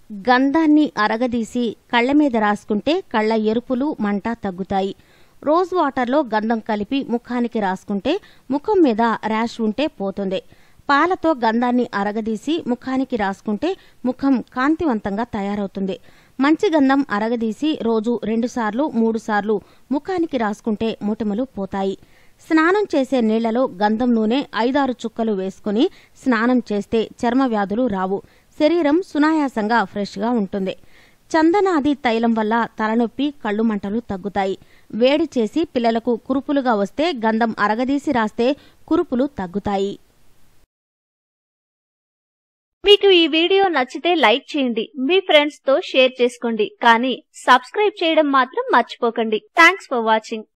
గంధాన్ని అరగదీసి కళ్ళ మీద రాసుకుంటే కళ్ళ ఎరుపులు మంట తగ్గుతాయి రోజ్ వాటర్లో గంధం కలిపి ముఖానికి రాసుకుంటే ముఖం మీద ర్యాష్ ఉంటే పోతుంది పాలతో గంధాన్ని అరగదీసి ముఖానికి రాసుకుంటే ముఖం కాంతివంతంగా తయారవుతుంది మంచి గంధం అరగదీసి రోజు రెండుసార్లు మూడుసార్లు ముఖానికి రాసుకుంటే మొటిమలు పోతాయి స్నానం చేసే నీళ్లలో గంధం నూనె ఐదారు చుక్కలు వేసుకుని స్నానం చేస్తే చర్మ వ్యాధులు రావు శరీరం సునాయాసంగా ఫ్రెష్గా ఉంటుంది చందనాది తైలం వల్ల తలనొప్పి కళ్ళు మంటలు తగ్గుతాయి వేడి చేసి పిల్లలకు కురుపులుగా వస్తే గంధం అరగదీసి రాస్తే కురుపులు తగ్గుతాయి మీకు ఈ వీడియో నచ్చితే లైక్ చేయండి మీ ఫ్రెండ్స్ తో షేర్ చేసుకోండి కానీ సబ్స్క్రైబ్ చేయడం మాత్రం మర్చిపోకండి థ్యాంక్స్ ఫర్ వాచింగ్